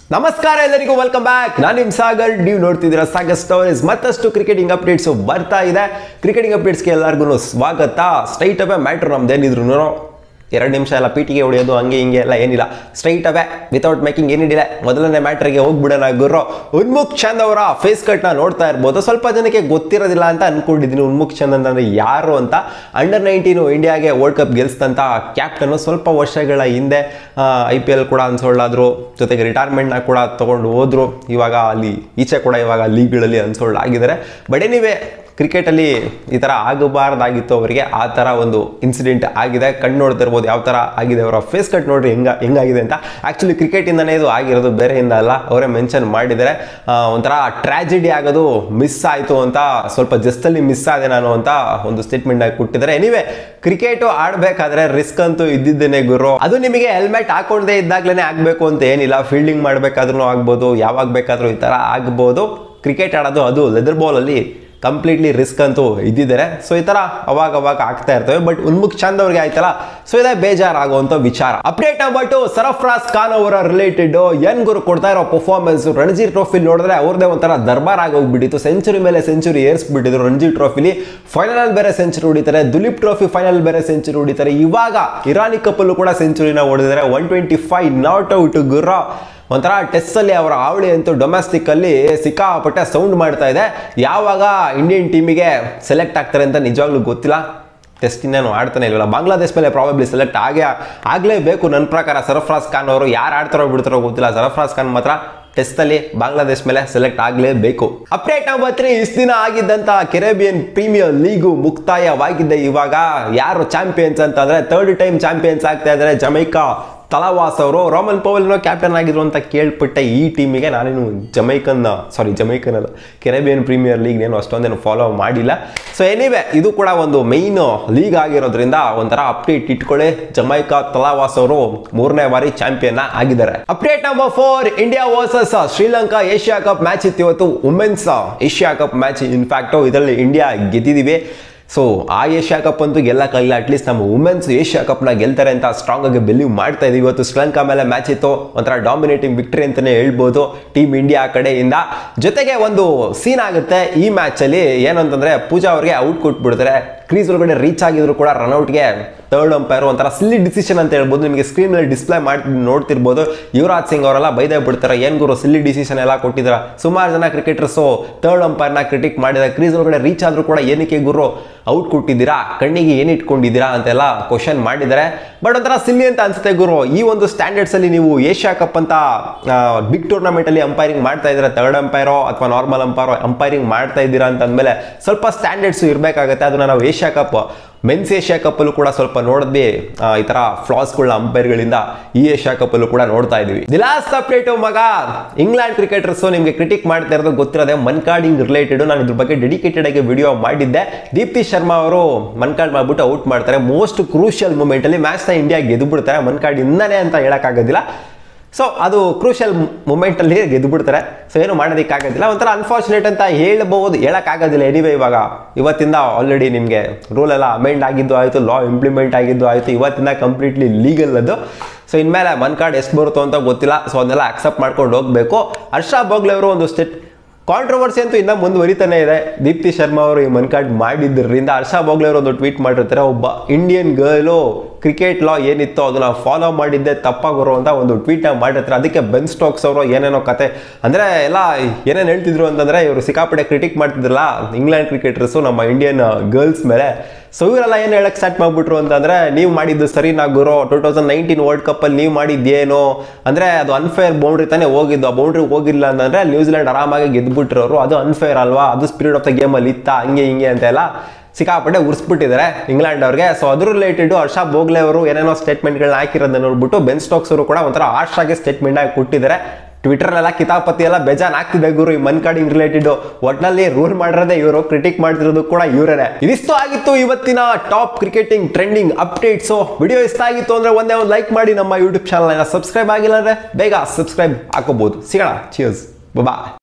ನಮಸ್ಕಾರ ಎಲ್ಲರಿಗೂ welcome back ನಾನು ನಿಮ್ ಸಾಗರ್ ನೀವು ನೋಡ್ತಿದ್ದೀರಾ ಸಾಗರ್ ಸ್ಟೋರೀಸ್ ಮತ್ತಷ್ಟು ಕ್ರಿಕೆಟಿಂಗ್ ಅಪ್ಡೇಟ್ಸ್ ಬರ್ತಾ ಇದೆ ಕ್ರಿಕೆಟಿಂಗ್ ಅಪ್ಡೇಟ್ಸ್ಗೆ ಎಲ್ಲರಿಗೂ ಸ್ವಾಗತ ಸ್ಟ್ರೈಟ್ ಅವೇ ಮ್ಯಾಟ್ರ್ ನಮ್ದೇನಿದ್ರು ಎರಡು ನಿಮಿಷ ಎಲ್ಲ ಪೀಟಿಗೆ ಹೊಡೆಯೋದು ಹಂಗೆ ಹಿಂಗೆ ಎಲ್ಲ ಏನಿಲ್ಲ ಸ್ಟ್ರೈಟ್ ಅವೇ ವಿತೌಟ್ ಮೇಕಿಂಗ್ ಏನಿಲ್ಲ ಮೊದಲನೇ ಮ್ಯಾಟ್ರಿಗೆ ಹೋಗ್ಬಿಡೋಣ ಗುರು ಉನ್ಮುಖ್ ಚಂದ್ ಅವರ ಫೇಸ್ ಕಟ್ನ ನೋಡ್ತಾ ಇರ್ಬೋದು ಸ್ವಲ್ಪ ಜನಕ್ಕೆ ಗೊತ್ತಿರೋದಿಲ್ಲ ಅಂತ ಅನ್ಕೊಂಡಿದ್ದೀನಿ ಉನ್ಮುಖ್ ಚಂದ್ ಅಂತಂದ್ರೆ ಯಾರು ಅಂತ ಅಂಡರ್ ನೈನ್ಟೀನು ಇಂಡಿಯಾಗೆ ವರ್ಲ್ಡ್ ಕಪ್ ಗೆಲ್ಸಿದಂಥ ಕ್ಯಾಪ್ಟನ್ ಸ್ವಲ್ಪ ವರ್ಷಗಳ ಹಿಂದೆ ಐ ಪಿ ಎಲ್ ಕೂಡ ಅನ್ಸೋಳ್ಳಾದ್ರು ಜೊತೆಗೆ ರಿಟೈರ್ಮೆಂಟ್ನ ಕೂಡ ತಗೊಂಡು ಹೋದ್ರು ಇವಾಗ ಅಲ್ಲಿ ಈಚೆ ಕೂಡ ಇವಾಗ ಲೀಗ್ಗಳಲ್ಲಿ ಅನ್ಸೋಳ್ ಆಗಿದ್ದಾರೆ ಬಟ್ ಎನಿವೆ ಕ್ರಿಕೆಟಲ್ಲಿ ಈ ಥರ ಆಗಬಾರ್ದಾಗಿತ್ತು ಅವರಿಗೆ ಆ ಥರ ಒಂದು ಇನ್ಸಿಡೆಂಟ್ ಆಗಿದೆ ಕಣ್ಣು ನೋಡ್ತಿರ್ಬೋದು ಯಾವ ಥರ ಆಗಿದೆ ಅವರ ಫೇಸ್ ಕಟ್ ನೋಡ್ರಿ ಹೆಂಗ ಹೆಂಗಾಗಿದೆ ಅಂತ ಆ್ಯಕ್ಚುಲಿ ಕ್ರಿಕೆಟಿಂದನೇ ಇದು ಆಗಿರೋದು ಬೇರೆಯಿಂದ ಅಲ್ಲ ಅವರೇ ಮೆನ್ಷನ್ ಮಾಡಿದ್ದಾರೆ ಆ, ಒಂಥರ ಟ್ರ್ಯಾಜಿಡಿ ಆಗೋದು ಮಿಸ್ ಆಯಿತು ಅಂತ ಸ್ವಲ್ಪ ಜಸ್ಟಲ್ಲಿ ಮಿಸ್ ಆದೆ ನಾನು ಅಂತ ಒಂದು ಸ್ಟೇಟ್ಮೆಂಟ್ ಆಗಿ ಕೊಟ್ಟಿದ್ದಾರೆ ಎನಿವೆ ಕ್ರಿಕೆಟು ಆಡಬೇಕಾದ್ರೆ ರಿಸ್ಕ್ ಅಂತೂ ಇದ್ದಿದ್ದೇನೆ ಗುರು ಅದು ನಿಮಗೆ ಹೆಲ್ಮೆಟ್ ಹಾಕೊಂಡೇ ಇದ್ದಾಗ್ಲೇ ಆಗಬೇಕು ಅಂತ ಏನಿಲ್ಲ ಫೀಲ್ಡಿಂಗ್ ಮಾಡಬೇಕಾದ್ರೂ ಆಗ್ಬೋದು ಯಾವಾಗ ಬೇಕಾದರೂ ಈ ಥರ ಆಗ್ಬೋದು ಕ್ರಿಕೆಟ್ ಆಡೋದು ಅದು ಲೆದರ್ ಬಾಲಲ್ಲಿ ಕಂಪ್ಲೀಟ್ಲಿ ರಿಸ್ಕ್ ಅಂತೂ ಇದ್ದಿದ್ದಾರೆ ಸೊ ಈ ತರ ಅವಾಗ ಅವಾಗ ಆಗ್ತಾ ಇರ್ತವೆ ಬಟ್ ಉನ್ಮುಖ್ ಚಂದ್ ಅವ್ರಿಗೆ ಆಯ್ತಲ್ಲ ಸೊ ಇದೇ ಬೇಜಾರಾಗುವಂತ ವಿಚಾರ update number two Sarfaraz Khan ಅವರ ರಿಲೇಟೆಡ್ ಎನ್ ಗುರು ಕೊಡ್ತಾ ಇರೋ ಪರ್ಫಾರ್ಮೆನ್ಸ್ ರಣಜಿ ಟ್ರೋಫಿ ನೋಡಿದ್ರೆ ಅವ್ರದೇ ಒಂಥರ ದರ್ಬಾರ್ ಆಗೋಗ್ಬಿಟ್ಟಿತ್ತು ಸೆಂಚುರಿ ಮೇಲೆ ಸೆಂಚುರಿ ಏರ್ಸ್ಬಿಟ್ಟಿದ್ರು ರಣಜಿ ಟ್ರೋಫಿಲಿ ಫೈನಲ್ ಅಲ್ಲಿ ಬೇರೆ ಸೆಂಚುರಿ ಹೊಡಿತಾರೆ ದುಲೀಪ್ ಟ್ರೋಫಿ ಫೈನಲ್ ಬೇರೆ ಸೆಂಚುರಿ ಹೊಡಿತಾರೆ ಇವಾಗ ಇರಾನಿ ಕಪ್ಪಲ್ಲೂ ಕೂಡ ಸೆಂಚುರಿನ ಹೊಡೆದಿದ್ದಾರೆ one twenty five not out ಗುರ ಒಂಥರ ಟೆಸ್ಟಲ್ಲಿ ಅವರ ಆವಳಿ ಅಂತೂ ಡೊಮೆಸ್ಟಿಕ್ ಅಲ್ಲಿ ಸಿಕ್ಕಾಪಟ್ಟೆ ಸೌಂಡ್ ಮಾಡ್ತಾ ಇದೆ ಯಾವಾಗ ಇಂಡಿಯನ್ ಟೀಮಿಗೆ ಸೆಲೆಕ್ಟ್ ಆಗ್ತಾರೆ ಅಂತ ನಿಜವಾಗ್ಲೂ ಗೊತ್ತಿಲ್ಲ ಟೆಸ್ಟ್ ಇನ್ನೇನು ಆಡ್ತಾನೆ ಇಲ್ವಲ್ಲ ಬಾಂಗ್ಲಾದೇಶ ಮೇಲೆ ಪ್ರಾಬಬ್ಲಿ ಸೆಲೆಕ್ಟ್ ಆಗೇ ಆಗಲೇಬೇಕು ನನ್ನ ಪ್ರಕಾರ ಸರ್ಫರಾಜ್ ಖಾನ್ ಅವರು ಯಾರು ಆಡ್ತಾರೋ ಬಿಡ್ತಾರೋ ಗೊತ್ತಿಲ್ಲ ಸರ್ಫರಾಜ್ ಖಾನ್ ಮಾತ್ರ ಟೆಸ್ಟ್ ಅಲ್ಲಿ ಬಾಂಗ್ಲಾದೇಶ ಮೇಲೆ ಸೆಲೆಕ್ಟ್ ಆಗಲೇಬೇಕು ಅಪ್ಡೇಟ್ ನಂಬರ್ ತ್ರೀ ಇಷ್ಟು ದಿನ ಆಗಿದ್ದಂತ ಕೆರೆಬಿಯನ್ ಪ್ರೀಮಿಯರ್ ಲೀಗು ಮುಕ್ತಾಯವಾಗಿದೆ ಇವಾಗ ಯಾರು ಚಾಂಪಿಯನ್ಸ್ ಅಂತಂದ್ರೆ ಥರ್ಡ್ ಟೈಮ್ ಚಾಂಪಿಯನ್ಸ್ ಆಗ್ತಾ ಇದ್ದಾರೆ ಜಮೈಕಾ ತಲಾವಾಸ್ ಅವರು ರೋಮನ್ ಪೋವೆಲ್ನೋ ಕ್ಯಾಪ್ಟನ್ ಆಗಿದ್ರು ಅಂತ ಕೇಳ್ಪಟ್ಟೆ ಈ ಟೀಮಿಗೆ ನಾನೇನು ಜಮೈಕನ್ ಸಾರಿ ಜಮೈಕನ್ ಅಲ್ಲ ಕೆರೆಬಿಯನ್ ಪ್ರೀಮಿಯರ್ ಲೀಗ್ ಏನು ಅಷ್ಟೊಂದೇನು ಫಾಲೋ ಮಾಡಿಲ್ಲ ಸೊ ಎನಿವೆ ಇದು ಕೂಡ ಒಂದು ಮೈನ್ ಲೀಗ್ ಆಗಿರೋದ್ರಿಂದ ಒಂಥರ ಅಪ್ಡೇಟ್ ಇಟ್ಕೊಳ್ಳಿ ಜಮೈಕಾ ತಲಾವಾಸ್ ಅವರು ಮೂರನೇ ಬಾರಿ ಚಾಂಪಿಯನ್ ಆಗಿದ್ದಾರೆ update number four India versus Sri Lanka Asia cup match ಇತ್ತು ಇವತ್ತು women's Asia cup match in fact ಇದರಲ್ಲಿ ಇಂಡಿಯಾ ಗೆದ್ದಿದ್ದೀವಿ ಸೊ ಆ ಏಷ್ಯಾ ಕಪ್ ಅಂತೂ ಗೆಲ್ಲಕ್ಕಾಗಿಲ್ಲ ಅಟ್ಲೀಸ್ಟ್ ನಮ್ಮ ವುಮೆನ್ಸ್ ಏಷ್ಯಾ ಕಪ್ನ ಗೆಲ್ತಾರೆ ಅಂತ ಸ್ಟ್ರಾಂಗ್ ಆಗಿ ಬಿಲೀವ್ ಮಾಡ್ತಾ ಇದೀವಿ ಇವತ್ತು ಶ್ರೀಲಂಕಾ ಮೇಲೆ ಮ್ಯಾಚ್ ಇತ್ತು ಒಂಥರ ಡಾಮಿನೇಟಿಂಗ್ ವಿಕ್ಟರಿ ಅಂತಲೇ ಹೇಳ್ಬೋದು ಟೀಮ್ ಇಂಡಿಯಾ ಕಡೆಯಿಂದ ಜೊತೆಗೆ ಒಂದು ಸೀನ್ ಆಗುತ್ತೆ ಈ ಮ್ಯಾಚಲ್ಲಿ ಏನು ಅಂತಂದ್ರೆ ಪೂಜಾ ಅವ್ರಿಗೆ ಔಟ್ ಕೊಟ್ಬಿಡ್ತಾರೆ ಕ್ರೀಸ್ ಒಳಗಡೆ ರೀಚ್ ಆಗಿದ್ರು ಕೂಡ ರನ್ಔಟ್ಗೆ ಥರ್ಡ್ ಅಂಪೈರ್ ಒಂಥರ ಸಿಲ್ಲಿ ಡಿಸಿಷನ್ ಅಂತ ಹೇಳ್ಬೋದು ನಿಮಗೆ ಸ್ಕ್ರೀನ್ ಮೇಲೆ ಡಿಸ್ಪ್ಲೇ ಮಾಡಿ ನೋಡ್ತಿರ್ಬೋದು ಯುವರಾಜ್ ಸಿಂಗ್ ಅವರೆಲ್ಲ ಬೈದೇ ಬಿಡ್ತಾರೆ ಏನ್ ಗುರು ಸಿಲ್ಲಿ ಡಿಸಿಷನ್ ಎಲ್ಲ ಕೊಟ್ಟಿದ್ರ ಸುಮಾರು ಜನ ಕ್ರಿಕೆಟರ್ಸು ಥರ್ಡ್ ಅಂಪೈರ್ನ ಕ್ರಿಟಿಕ್ ಮಾಡಿದ್ದಾರೆ ಕ್ರೀಸ್ ಒಳಗಡೆ ರೀಚ್ ಆದ್ರೂ ಕೂಡ ಏನಕ್ಕೆ ಗುರು ಔಟ್ ಕೊಟ್ಟಿದ್ದೀರಾ ಕಣ್ಣಿಗೆ ಏನು ಇಟ್ಕೊಂಡಿದ್ದೀರಾ ಅಂತೆಲ್ಲ ಕ್ವಶನ್ ಮಾಡಿದ್ದಾರೆ ಬಟ್ ಒಂಥರ ಸಿಲ್ಲಿ ಅಂತ ಅನ್ಸುತ್ತೆ ಗುರು ಈ ಒಂದು ಸ್ಟ್ಯಾಂಡರ್ಡ್ಸ್ ಅಲ್ಲಿ ನೀವು ಏಷ್ಯಾ ಕಪ್ ಅಂತ ಬಿಗ್ ಟೂರ್ನಮೆಂಟ್ ಅಲ್ಲಿ ಅಂಪೈರಿಂಗ್ ಮಾಡ್ತಾ ಇದ್ದೀರಾ ಥರ್ಡ್ ಅಂಪೈರೋ ಅಥವಾ ನಾರ್ಮಲ್ ಅಂಪೈರೋ ಅಂಪೈರಿಂಗ್ ಮಾಡ್ತಾ ಇದ್ದೀರಾ ಅಂತ ಅಂದಮೇಲೆ ಸ್ವಲ್ಪ ಸ್ಟ್ಯಾಂಡರ್ಡ್ಸ್ ಇರಬೇಕಾಗುತ್ತೆ ಅದನ್ನ ನಾವು ಏಷ್ಯಾ ಕಪ್ ಮೆನ್ಸ್ ಏಷ್ಯಾ ಕಪ್ಪಲ್ಲೂ ಕೂಡ ಸ್ವಲ್ಪ ನೋಡಿದ್ವಿ ಆ, ಈ ತರ ಫ್ಲಾಸ್ಗಳನ್ನ ಅಂಪೈರ್ಗಳಿಂದ ಈ ಏಷ್ಯಾ ಕಪ್ಪಲ್ಲೂ ಕೂಡ ನೋಡ್ತಾ ಇದೀವಿ ದಿ ಲಾಸ್ಟ್ ಅಪ್ಡೇಟ್ ಮಗ ಇಂಗ್ಲೆಂಡ್ ಕ್ರಿಕೆಟರ್ಸ್ ನಿಮಗೆ ಕ್ರಿಟಿಕ್ ಮಾಡ್ತಾ ಇರೋದು ಗೊತ್ತಿರೋದೆ ಮನ್ಕಾರ್ಡಿಂಗ್ ರಿಲೇಟೆಡ್ ನಾನು ಇದ್ರ ಬಗ್ಗೆ ಡೆಡಿಕೇಟೆಡ್ ಆಗಿ ವಿಡಿಯೋ ಮಾಡಿದ್ದೆ ದೀಪ್ತಿ ಶರ್ಮಾ ಅವರು ಮನ್ಕಾರ್ಡ್ ಮಾಡ್ಬಿಟ್ಟು ಔಟ್ ಮಾಡ್ತಾರೆ ಮೋಸ್ಟ್ ಕ್ರೂಷಿಯಲ್ ಮೂಮೆಂಟ್ ಅಲ್ಲಿ ಮ್ಯಾಚ್ ನ ಇಂಡಿಯಾ ಗೆದ್ದು ಬಿಡ್ತಾರೆ ಮನ್ಕಾರ್ಡ್ ಇಂದಾನೆ ಅಂತ ಹೇಳಕ್ಕಾಗೋದಿಲ್ಲ ಸೊ ಅದು ಕ್ರೂಷಿಯಲ್ ಮೂಮೆಂಟಲ್ಲಿ ಗೆದ್ದು ಬಿಡ್ತಾರೆ ಸೊ ಏನು ಮಾಡೋದಕ್ಕಾಗೋದಿಲ್ಲ ಒಂಥರ ಅನ್ಫಾರ್ಚುನೇಟ್ ಅಂತ ಹೇಳ್ಬೋದು ಹೇಳೋಕ್ಕಾಗೋದಿಲ್ಲ ಎನಿವೆ ಇವಾಗ ಇವತ್ತಿಂದ ಆಲ್ರೆಡಿ ನಿಮಗೆ ರೂಲ್ ಎಲ್ಲ ಅಮೆಂಡ್ ಆಗಿದ್ದು ಆಯಿತು ಲಾ ಇಂಪ್ಲಿಮೆಂಟ್ ಆಗಿದ್ದು ಆಯಿತು ಇವತ್ತಿಂದ ಕಂಪ್ಲೀಟ್ಲಿ ಲೀಗಲ್ ಅದು ಸೊ ಇನ್ಮೇಲೆ ಮನ್ ಕಾರ್ಡ್ ಎಷ್ಟು ಬರುತ್ತೋ ಅಂತ ಗೊತ್ತಿಲ್ಲ ಸೊ ಅದನ್ನೆಲ್ಲ ಅಕ್ಸೆಪ್ಟ್ ಮಾಡ್ಕೊಂಡು ಹೋಗಬೇಕು ಹರ್ಷ ಬೋಗ್ಲೆ ಅವರು ಒಂದು ಸ್ಟೇಟ್ ಕಾಂಟ್ರವರ್ಸಿ ಅಂತೂ ಇನ್ನೂ ಮುಂದುವರಿತಾನೆ ಇದೆ ದೀಪ್ತಿ ಶರ್ಮಾ ಅವರು ಈ ಮನ್ ಕಾರ್ಡ್ ಮಾಡಿದ್ದರಿಂದ ಹರ್ಷ ಬೋಗ್ಲೆ ಅವರು ಒಂದು ಟ್ವೀಟ್ ಮಾಡಿರ್ತಾರೆ ಒಬ್ಬ ಇಂಡಿಯನ್ ಗರ್ಲು ಕ್ರಿಕೆಟ್ ಲಾ ಏನಿತ್ತು ಅದನ್ನ ಫಾಲೋ ಮಾಡಿದ್ದೆ ತಪ್ಪಾಗಿರೋ ಅಂತ ಒಂದು ಟ್ವೀಟ್ ಮಾಡಿರ್ತಾರೆ ಅದಕ್ಕೆ ಬೆನ್ ಸ್ಟೋಕ್ಸ್ ಅವರು ಏನೇನೋ ಕತೆ ಅಂದ್ರೆ ಎಲ್ಲ ಏನೇನು ಹೇಳ್ತಿದ್ರು ಅಂತಂದ್ರೆ ಇವರು ಸಿಕ್ಕಾಪಟ್ಟೆ ಕ್ರಿಟಿಕ್ ಮಾಡ್ತಿದ್ರಲ್ಲ ಇಂಗ್ಲೆಂಡ್ ಕ್ರಿಕೆಟರ್ಸು ನಮ್ಮ ಇಂಡಿಯನ್ ಗರ್ಲ್ಸ್ ಮೇಲೆ ಸೊ ಇವರೆಲ್ಲ ಏನು ಹೇಳಕ್ ಸ್ಟಾರ್ಟ್ ಮಾಡ್ಬಿಟ್ರು ಅಂತಂದ್ರೆ ನೀವು ಮಾಡಿದ್ದು ಸರಿನಾ ಗುರು two thousand nineteen world cup ಅಲ್ಲಿ ನೀವು ಮಾಡಿದ್ದೇನು ಅಂದ್ರೆ ಅದು ಅನ್ಫೇರ್ ಬೌಂಡ್ರಿ ತಾನೇ ಹೋಗಿದ್ದು ಆ ಬೌಂಡ್ರಿ ಹೋಗಿಲ್ಲ ಅಂತಂದ್ರೆ ನ್ಯೂಜಿಲೆಂಡ್ ಆರಾಮಾಗಿ ಗೆದ್ಬಿಟ್ರವರು ಅದು ಅನ್ಫೇರ್ ಅಲ್ವಾ ಅದು ಸ್ಪಿರಿಟ್ ಆಫ್ ದ ಗೇಮ್ ಅಲ್ಲಿ ಇತ್ತ ಹಂಗೆ ಹಿಂಗೆ ಅಂತೆಲ್ಲ ಸಿಕ್ಕಾಪಟ್ಟೆ ಉರ್ಸ್ಬಿಟ್ಟಿದ್ದಾರೆ ಇಂಗ್ಲೆಂಡ್ ಅವ್ರಿಗೆ ಸೊ ಅದ್ರ ರಿಲೇಟೆಡ್ ಹರ್ಷ ಬೋಗ್ಲೆ ಅವರು ಏನೇನೋ ಸ್ಟೇಟ್ಮೆಂಟ್ಗಳನ್ನ ಹಾಕಿರೋದನ್ನ ನೋಡ್ಬಿಟ್ಟು ಬೆನ್ ಸ್ಟೋಕ್ಸ್ ಅವರು ಕೂಡ ಒಂಥರ ಆರ್ಶ್ ಆಗಿ ಸ್ಟೇಟ್ಮೆಂಟ್ ಆಗಿ ಕೊಟ್ಟಿದ್ದಾರೆ ಟ್ವಿಟರ್ಲೆಲ್ಲ ಕಿತಾಪತಿ ಎಲ್ಲ ಬೇಜಾನ್ ಆಗ್ತಿದೆ ಗುರು ಈ ಮನ್ ಕಾರ್ಡಿಂಗ್ ರಿಲೇಟೆಡ್ ಒಟ್ನಲ್ಲಿ ರೂಲ್ ಮಾಡಿರೋದೇ ಇವರು ಕ್ರಿಟಿಕ್ ಮಾಡ್ತಿರೋದು ಕೂಡ ಇವರೇನೆ ಇದಿಷ್ಟು ಆಗಿತ್ತು ಇವತ್ತಿನ top cricketing trending updates video ಇಷ್ಟ ಆಗಿತ್ತು ಅಂದ್ರೆ ಒಂದೇ ಒಂದು ಲೈಕ್ ಮಾಡಿ ನಮ್ಮ ಯೂಟ್ಯೂಬ್ ಚಾನಲ್ ಸಬ್ಸ್ಕ್ರೈಬ್ ಆಗಿಲ್ಲ ಅಂದ್ರೆ ಬೇಗ ಸಬ್ಸ್ಕ್ರೈಬ್ ಹಾಕೋಬಹುದು ಸಿಗೋಣ ಚಿಯರ್ಸ್ ಬಾ